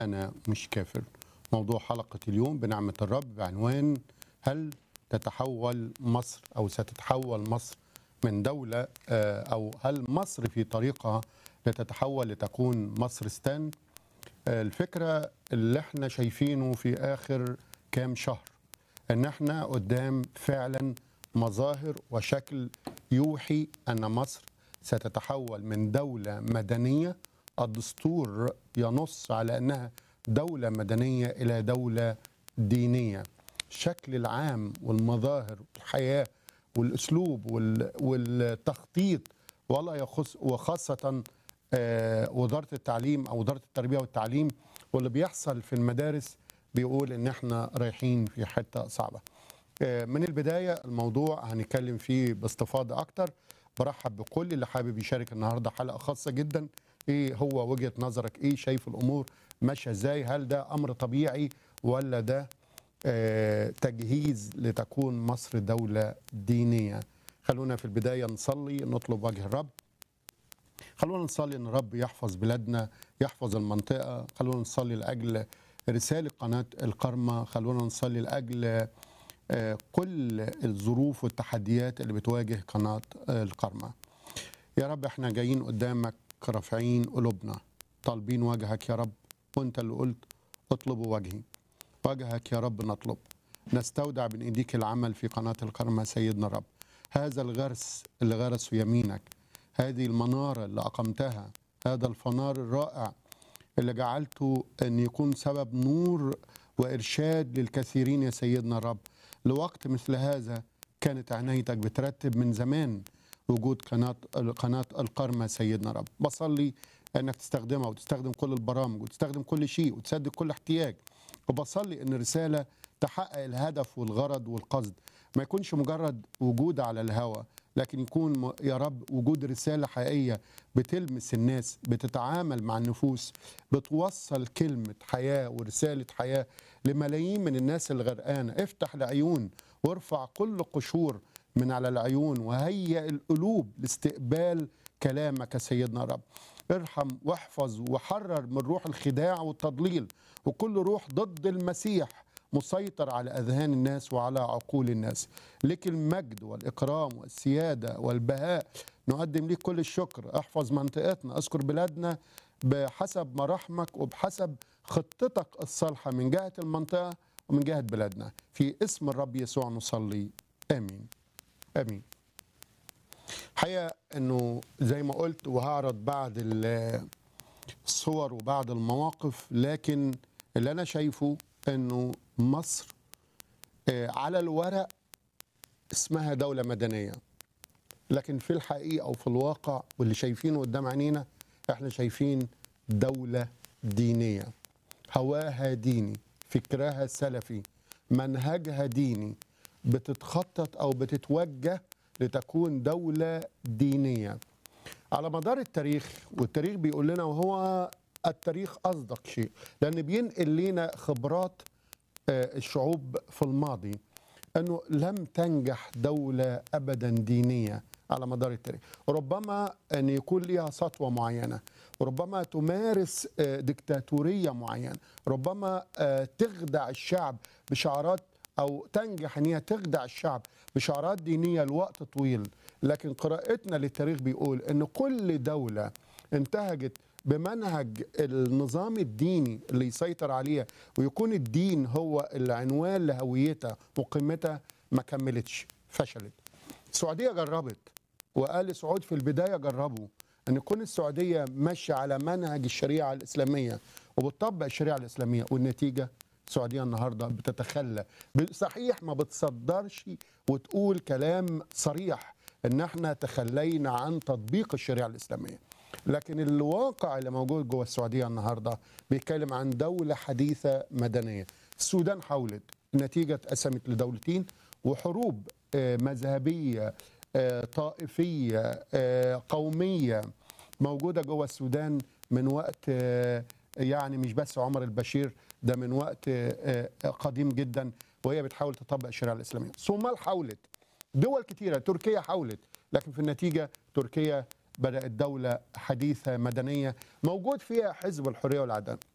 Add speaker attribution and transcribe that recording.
Speaker 1: أنا مش كافر موضوع حلقة اليوم بنعمة الرب بعنوان هل تتحول مصر أو ستتحول مصر من دولة آه، أو هل مصر في طريقها لتتحول لتكون مصرستان آه، الفكرة اللي احنا شايفينه في آخر كام شهر ان احنا قدام فعلا مظاهر وشكل يوحي ان مصر ستتحول من دولة مدنية الدستور ينص على انها دولة مدنية الى دولة دينية الشكل العام والمظاهر والحياة والاسلوب وال- والتخطيط ولا يخص وخاصة آه، وزارة التعليم او وزارة التربية والتعليم واللي بيحصل في المدارس بيقول ان احنا رايحين في حته صعبه. آه، من البدايه الموضوع هنتكلم فيه باستفاضه اكتر برحب بكل اللي حابب يشارك النهارده حلقه خاصه جدا ايه هو وجهه نظرك ايه شايف الامور ماشيه ازاي هل ده امر طبيعي ولا ده آه، تجهيز لتكون مصر دوله دينيه خلونا في البدايه نصلي نطلب وجه الرب خلونا نصلي ان الرب يحفظ بلادنا يحفظ المنطقه خلونا نصلي لاجل رساله قناه القرمه خلونا نصلي لاجل آه، كل الظروف والتحديات اللي بتواجه قناه آه، القرمه يا رب احنا جايين قدامك رافعين قلوبنا طالبين وجهك يا رب وانت اللي قلت اطلبوا وجهي وجهك يا رب نطلب نستودع من ايديك العمل في قناه القرمه سيدنا الرب هذا الغرس اللي غرسه يمينك هذه المناره اللي اقمتها هذا الفنار الرائع اللي جعلته ان يكون سبب نور وارشاد للكثيرين يا سيدنا الرب لوقت مثل هذا كانت عنايتك بترتب من زمان وجود قناه قناه القرمه سيدنا رب بصلي انك تستخدمها وتستخدم كل البرامج وتستخدم كل شيء وتسدد كل احتياج وبصلي ان الرساله تحقق الهدف والغرض والقصد ما يكونش مجرد وجود على الهوى لكن يكون م- يا رب وجود رساله حقيقيه بتلمس الناس بتتعامل مع النفوس بتوصل كلمه حياه ورساله حياه لملايين من الناس اللي غرقانه افتح العيون وارفع كل قشور من على العيون وهيئ القلوب لاستقبال كلامك يا سيدنا رب ارحم واحفظ وحرر من روح الخداع والتضليل وكل روح ضد المسيح مسيطر على اذهان الناس وعلى عقول الناس لك المجد والاكرام والسياده والبهاء نقدم لك كل الشكر احفظ منطقتنا اذكر بلادنا بحسب مراحمك وبحسب خطتك الصالحه من جهه المنطقه ومن جهه بلادنا في اسم الرب يسوع نصلي امين امين حقيقه انه زي ما قلت وهعرض بعض ال- الصور وبعض المواقف لكن اللي انا شايفه انه مصر آه، على الورق اسمها دوله مدنيه لكن في الحقيقه وفي الواقع واللي شايفينه قدام عينينا احنا شايفين دوله دينيه هواها ديني فكرها سلفي منهجها ديني بتتخطط او بتتوجه لتكون دوله دينيه على مدار التاريخ والتاريخ بيقول لنا وهو التاريخ اصدق شيء لان بينقل لنا خبرات آه، الشعوب في الماضي انه لم تنجح دوله ابدا دينيه على مدار التاريخ ربما ان يكون لها سطوه معينه ربما تمارس آه، ديكتاتوريه معينه ربما آه، تخدع الشعب بشعارات او تنجح ان هي تخدع الشعب بشعارات دينيه لوقت طويل لكن قراءتنا للتاريخ بيقول ان كل دوله انتهجت بمنهج النظام الديني اللي يسيطر عليها ويكون الدين هو العنوان لهويتها وقيمتها ما كملتش فشلت السعوديه جربت وآل سعود في البدايه جربوا ان يكون السعوديه ماشيه على منهج الشريعه الاسلاميه وبتطبق الشريعه الاسلاميه والنتيجه السعوديه النهارده بتتخلى صحيح ما بتصدرش وتقول كلام صريح ان احنا تخلينا عن تطبيق الشريعه الاسلاميه لكن الواقع اللي موجود جوه السعوديه النهارده بيتكلم عن دوله حديثه مدنيه السودان حاولت النتيجه اتقسمت لدولتين وحروب آه، مذهبيه آه، طائفيه آه، قوميه موجوده جوه السودان من وقت آه، يعني مش بس عمر البشير ده من وقت آه، آه، قديم جدا وهي بتحاول تطبق الشريعه الاسلاميه الصومال حاولت دول كتيره تركيا حاولت لكن في النتيجه تركيا بدات دوله حديثه مدنيه موجود فيها حزب الحريه والعداله